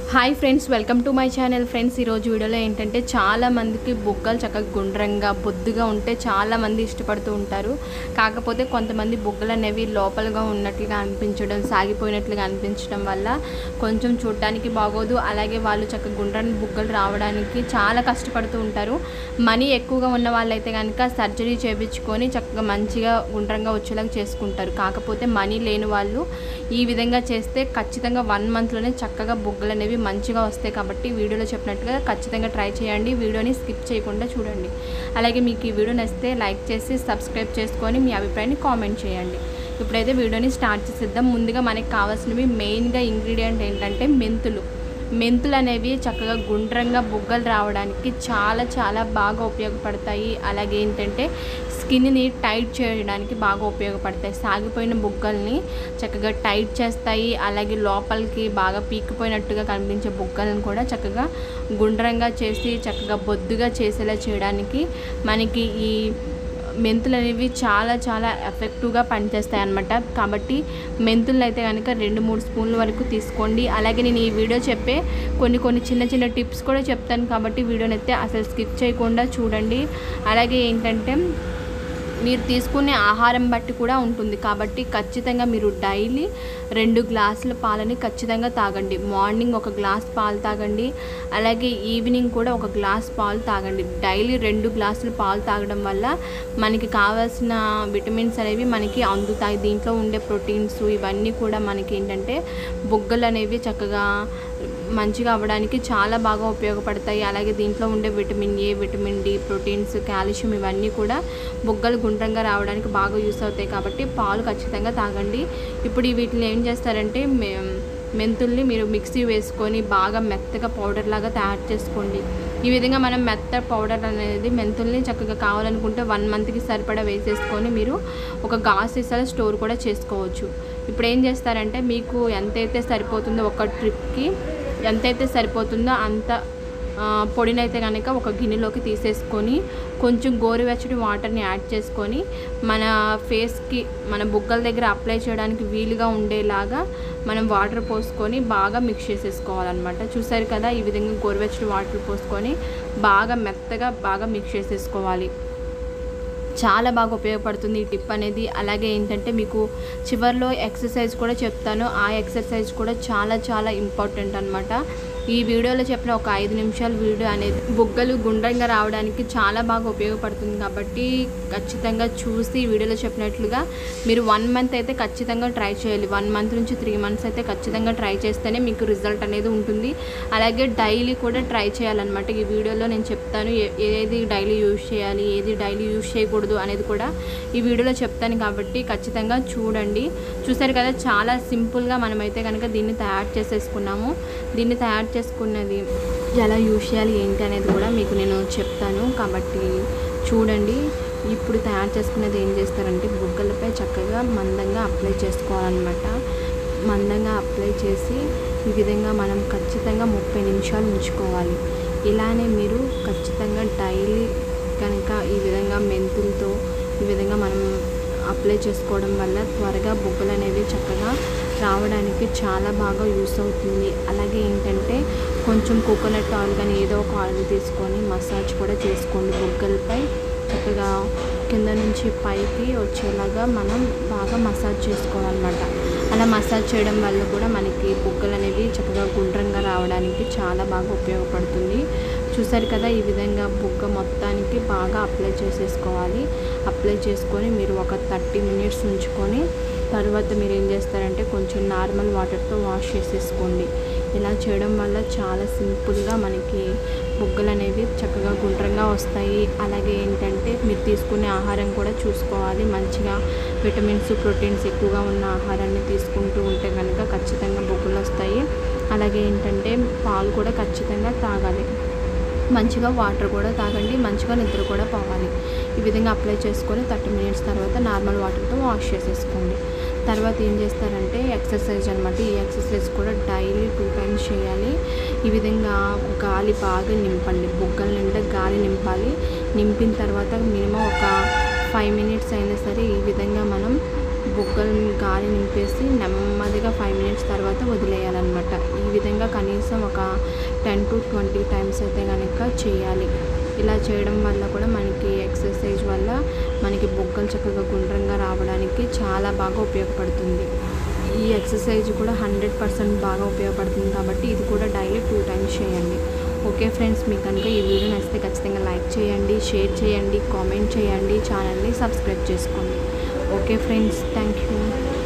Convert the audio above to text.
hi friends welcome to my channel friends ఈరోజు వీడియోలో ఏంటంటే చాలా మందికి బుగ్గలు చక్కగా గుండ్రంగా బొద్దుగా ఉంటే చాలా మంది ఇష్టపడుతూ ఉంటారు కాకపోతే కొంతమంది బుగ్గలు అనేవి లోపలగా ఉన్నట్లుగా అనిపించడం సాగిపోయినట్లుగా అనిపించడం వల్ల కొంచెం చూడడానికి బాగోదు అలాగే వాళ్ళు చక్కగా గుండ్రని బుగ్గలు రావడానికి చాలా కష్టపడుతూ ఉంటారు మనీ ఎక్కువగా ఉన్న వాళ్ళైతే కనుక సర్జరీ చేయించుకొని చక్కగా మంచిగా గుండ్రంగా వచ్చేలాగా చేసుకుంటారు కాకపోతే మనీ లేని వాళ్ళు ఈ విధంగా చేస్తే ఖచ్చితంగా వన్ మంత్లోనే చక్కగా బుగ్గలు అనేవి మంచిగా వస్తాయి కాబట్టి వీడియోలో చెప్పినట్టుగా ఖచ్చితంగా ట్రై చేయండి వీడియోని స్కిప్ చేయకుండా చూడండి అలాగే మీకు ఈ వీడియో నచ్చితే లైక్ చేసి సబ్స్క్రైబ్ చేసుకొని మీ అభిప్రాయాన్ని కామెంట్ చేయండి ఇప్పుడైతే వీడియోని స్టార్ట్ చేసేద్దాం ముందుగా మనకి కావాల్సినవి మెయిన్గా ఇంగ్రీడియంట్ ఏంటంటే మెంతులు మెంతులు అనేవి చక్కగా గుండ్రంగా బుగ్గలు రావడానికి చాలా చాలా బాగా ఉపయోగపడతాయి అలాగే ఏంటంటే స్కిన్ని టైట్ చేయడానికి బాగా ఉపయోగపడతాయి సాగిపోయిన బుగ్గల్ని చక్కగా టైట్ చేస్తాయి అలాగే లోపలికి బాగా పీకిపోయినట్టుగా కనిపించే బుగ్గలను కూడా చక్కగా గుండ్రంగా చేసి చక్కగా బొద్దుగా చేసేలా చేయడానికి మనకి ఈ మెంతులు అనేవి చాలా చాలా ఎఫెక్టివ్గా పనిచేస్తాయి అన్నమాట కాబట్టి మెంతులను అయితే కనుక రెండు మూడు స్పూన్ల వరకు తీసుకోండి అలాగే నేను ఈ వీడియో చెప్పే కొన్ని కొన్ని చిన్న చిన్న టిప్స్ కూడా చెప్తాను కాబట్టి వీడియోని అయితే అసలు స్కిప్ చేయకుండా చూడండి అలాగే ఏంటంటే మీరు తీసుకునే ఆహారం బట్టి కూడా ఉంటుంది కాబట్టి ఖచ్చితంగా మీరు డైలీ రెండు గ్లాసుల పాలని ఖచ్చితంగా తాగండి మార్నింగ్ ఒక గ్లాస్ పాలు తాగండి అలాగే ఈవినింగ్ కూడా ఒక గ్లాస్ పాలు తాగండి డైలీ రెండు గ్లాసులు పాలు తాగడం వల్ల మనకి కావాల్సిన విటమిన్స్ అనేవి మనకి అందుతాయి దీంట్లో ఉండే ప్రోటీన్స్ ఇవన్నీ కూడా మనకి ఏంటంటే బుగ్గలు అనేవి చక్కగా మంచిగా అవ్వడానికి చాలా బాగా ఉపయోగపడతాయి అలాగే దీంట్లో ఉండే vitamin A vitamin D proteins calcium ఇవన్నీ కూడా బుగ్గలు గుండ్రంగా రావడానికి బాగా యూస్ అవుతాయి కాబట్టి పాలు ఖచ్చితంగా తాగండి ఇప్పుడు ఈ వీటిని ఏం చేస్తారంటే మే మెంతుల్ని మీరు మిక్సీ వేసుకొని బాగా మెత్తగా పౌడర్ లాగా తయారు చేసుకోండి ఈ విధంగా మనం మెత్త పౌడర్ అనేది మెంతుల్ని చక్కగా కావాలనుకుంటే వన్ మంత్కి సరిపడా వేసేసుకొని మీరు ఒక గాజు సీసాలో స్టోర్ కూడా చేసుకోవచ్చు ఇప్పుడు ఏం చేస్తారంటే మీకు ఎంతైతే సరిపోతుందో ఒక ట్రిప్కి ఎంతైతే సరిపోతుందో అంత ఆ, పొడినైతే కనుక ఒక గిన్నెలోకి తీసేసుకొని కొంచెం గోరువెచ్చటి వాటర్ని యాడ్ చేసుకొని మన ఫేస్కి మన బుగ్గల దగ్గర అప్లై చేయడానికి వీలుగా ఉండేలాగా మనం వాటర్ పోసుకొని బాగా మిక్స్ చేసేసుకోవాలన్నమాట చూసారు కదా ఈ విధంగా గోరువెచ్చటి వాటర్ పోసుకొని బాగా మెత్తగా బాగా మిక్స్ చేసేసుకోవాలి చాలా బాగా ఉపయోగపడుతుంది ఈ టిప్ అనేది అలాగే ఏంటంటే మీకు చివరిలో ఎక్సర్సైజ్ కూడా చెప్తాను ఆ ఎక్సర్సైజ్ కూడా చాలా చాలా ఇంపార్టెంట్ అనమాట ఈ వీడియోలో చెప్పిన ఒక ఐదు నిమిషాల వీడియో అనేది బుగ్గలు గుండ్రంగా రావడానికి చాలా బాగా ఉపయోగపడుతుంది కాబట్టి ఖచ్చితంగా చూసి ఈ వీడియోలో చెప్పినట్లుగా మీరు వన్ మంత్ అయితే ఖచ్చితంగా ట్రై చేయాలి వన్ మంత్ నుంచి త్రీ మంత్స్ అయితే ఖచ్చితంగా ట్రై చేస్తేనే మీకు రిజల్ట్ అనేది ఉంటుంది అలాగే డైలీ కూడా ట్రై చేయాలన్నమాట ఈ వీడియోలో నేను చెప్తాను ఏ- ఏది డైలీ యూజ్ చేయాలి ఏది డైలీ యూజ్ చేయకూడదు అనేది కూడా ఈ వీడియోలో చెప్తాను కాబట్టి ఖచ్చితంగా చూడండి చూసారు కదా చాలా సింపుల్గా మనమైతే కనుక దీన్ని తయారు చేసేసుకున్నాము దీన్ని తయారు చేసుకున్నది ఎలా యూజ్ చేయాలి ఏంటి అనేది కూడా మీకు నేను చెప్తాను కాబట్టి చూడండి ఇప్పుడు తయారు చేసుకున్నది ఏం చేస్తారంటే బుగ్గలపై చక్కగా మందంగా అప్లై చేసుకోవాలన్నమాట మందంగా అప్లై చేసి ఈ విధంగా మనం ఖచ్చితంగా ముప్పై నిమిషాలు ఉంచుకోవాలి ఇలానే మీరు ఖచ్చితంగా డైలీ కనుక ఈ విధంగా మెంతులతో ఈ విధంగా మనం అప్లై చేసుకోవడం వల్ల త్వరగా బుగ్గలు అనేవి చక్కగా రావడానికి చాలా బాగా యూస్ అవుతుంది అలాగే ఏంటంటే కొంచెం కోకోనట్ ఆయిల్ కానీ ఏదో ఒక ఆయిల్ తీసుకొని మసాజ్ కూడా చేసుకోండి బుగ్గలపై చక్కగా కింద నుంచి పైకి వచ్చేలాగా మనం బాగా మసాజ్ చేసుకోవాలన్నమాట అలా మసాజ్ చేయడం వల్ల కూడా మనకి బుగ్గలు అనేవి చక్కగా గుండ్రంగా రావడానికి చాలా బాగా ఉపయోగపడుతుంది చూసారు కదా ఈ విధంగా బుగ్గ మొత్తానికి బాగా అప్లై చేసేసుకోవాలి అప్లై చేసుకొని మీరు ఒక థర్టీ మినిట్స్ ఉంచుకొని తర్వాత మీరు ఏం చేస్తారంటే కొంచెం నార్మల్ వాటర్తో వాష్ చేసేసుకోండి ఇలా చేయడం వల్ల చాలా సింపుల్గా మనకి బుగ్గలు అనేవి చక్కగా గుండ్రంగా వస్తాయి అలాగే ఏంటంటే మీరు తీసుకునే ఆహారం కూడా చూసుకోవాలి మంచిగా విటమిన్స్ ప్రోటీన్స్ ఎక్కువగా ఉన్న ఆహారాన్ని తీసుకుంటూ ఉంటే కనుక ఖచ్చితంగా బొగ్గులు వస్తాయి అలాగే ఏంటంటే పాలు కూడా ఖచ్చితంగా తాగాలి మంచిగా వాటర్ కూడా తాగండి మంచిగా నిద్ర కూడా పోవాలి ఈ విధంగా అప్లై చేసుకొని థర్టీ మినిట్స్ తర్వాత నార్మల్ వాటర్తో వాష్ చేసేసుకోండి తర్వాత ఏం చేస్తారంటే ఎక్సర్సైజ్ అనమాట ఈ ఎక్సర్సైజ్ కూడా డైలీ టూ టైమ్స్ చేయాలి ఈ విధంగా గాలి బాగా నింపండి బుగ్గల నిండా గాలి నింపాలి నింపిన తర్వాత మినిమం ఒక ఫైవ్ మినిట్స్ అయినా సరే ఈ విధంగా మనం బుగ్గలు గాలి నింపేసి నెమ్మదిగా ఫైవ్ మినిట్స్ తర్వాత వదిలేయాలన్నమాట ఈ ఈ విధంగా కనీసం ఒక టెన్ టు ట్వంటీ టైమ్స్ అయితే కనుక చేయాలి ఇలా చేయడం వల్ల కూడా మనకి ఎక్సర్సైజ్ వల్ల మనకి బొగ్గలు చక్కగా గుండ్రంగా రావడానికి చాలా బాగా ఉపయోగపడుతుంది ఈ ఎక్సర్సైజ్ కూడా హండ్రెడ్ పర్సెంట్ బాగా ఉపయోగపడుతుంది కాబట్టి ఇది కూడా డైలీ టూ టైమ్స్ చేయండి ఓకే ఫ్రెండ్స్ మీకు కనుక ఈ వీడియో నచ్చితే ఖచ్చితంగా లైక్ చేయండి షేర్ చేయండి కామెంట్ చేయండి ఛానల్ని సబ్స్క్రైబ్ చేసుకోండి ఓకే ఫ్రెండ్స్ థ్యాంక్ యూ